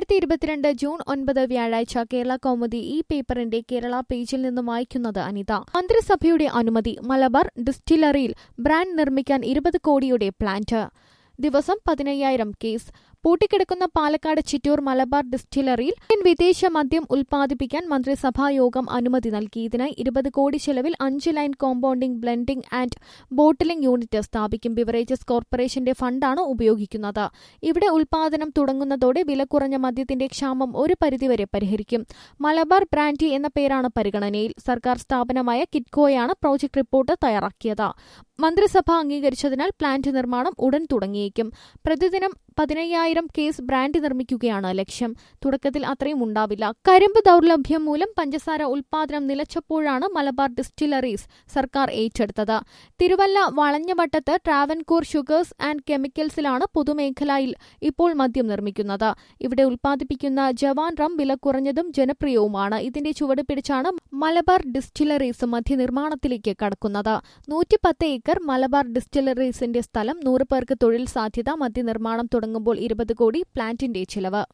രണ്ടായിരത്തി ഇരുപത്തിരണ്ട് ജൂൺ ഒൻപത് വ്യാഴാഴ്ച കേരള കൗമുദി ഈ പേപ്പറിന്റെ കേരള പേജിൽ നിന്നും വായിക്കുന്നത് അനിത മന്ത്രിസഭയുടെ അനുമതി മലബാർ ഡിസ്റ്റിലറിയിൽ ബ്രാൻഡ് നിർമ്മിക്കാൻ ഇരുപത് കോടിയുടെ പ്ലാന്റ് ദിവസം പതിനയ്യായിരം കേസ് പൂട്ടിക്കിടക്കുന്ന പാലക്കാട് ചിറ്റൂർ മലബാർ ഡിസ്റ്റിലറിയിൽ വിദേശ മദ്യം ഉൽപ്പാദിപ്പിക്കാൻ മന്ത്രിസഭാ യോഗം അനുമതി നൽകി ഇതിനായി ഇരുപത് കോടി ചെലവിൽ അഞ്ച് line compounding blending and bottling unit സ്ഥാപിക്കും ബിവറേജസ് കോർപ്പറേഷന്റെ ഫണ്ടാണ് ഉപയോഗിക്കുന്നത് ഇവിടെ ഉൽപാദനം തുടങ്ങുന്നതോടെ വില കുറഞ്ഞ മദ്യത്തിന്റെ ക്ഷാമം ഒരു പരിധിവരെ പരിഹരിക്കും മലബാർ ബ്രാൻഡി എന്ന പേരാണ് പരിഗണനയിൽ സർക്കാർ സ്ഥാപനമായ കിറ്റ്കോയാണ് പ്രോജക്ട് റിപ്പോർട്ട് തയ്യാറാക്കിയത് മന്ത്രിസഭ അംഗീകരിച്ചതിനാൽ പ്ലാന്റ് നിർമ്മാണം ഉടൻ തുടങ്ങിയേക്കും പ്രതിദിനം പതിനയ്യായിരം കേസ് ബ്രാൻഡ് നിർമ്മിക്കുകയാണ് ലക്ഷ്യം തുടക്കത്തിൽ അത്രയും ഉണ്ടാവില്ല കരിമ്പ് ദൗർലഭ്യം മൂലം പഞ്ചസാര ഉൽപാദനം നിലച്ചപ്പോഴാണ് മലബാർ ഡിസ്റ്റിലറീസ് സർക്കാർ ഏറ്റെടുത്തത് തിരുവല്ല വളഞ്ഞവട്ടത്ത് ട്രാവൻകൂർ ഷുഗേഴ്സ് ആൻഡ് കെമിക്കൽസിലാണ് പൊതുമേഖലയിൽ ഇപ്പോൾ മദ്യം നിർമ്മിക്കുന്നത് ഇവിടെ ഉൽപ്പാദിപ്പിക്കുന്ന ജവാൻ റം വില കുറഞ്ഞതും ജനപ്രിയവുമാണ് ഇതിന്റെ ചുവട് പിടിച്ചാണ് മലബാർ ഡിസ്റ്റിലറീസ് മദ്യനിർമ്മാണത്തിലേക്ക് കടക്കുന്നത് നൂറ്റിപ്പത്ത് ഏക്കർ മലബാർ ഡിസ്റ്റിലറീസിന്റെ സ്ഥലം നൂറ് പേർക്ക് തൊഴിൽ സാധ്യത മദ്യനിർമ്മാണം തുടങ്ങുമ്പോൾ ഇരുപത് കോടി പ്ലാന്റിന്റെ ചിലവ്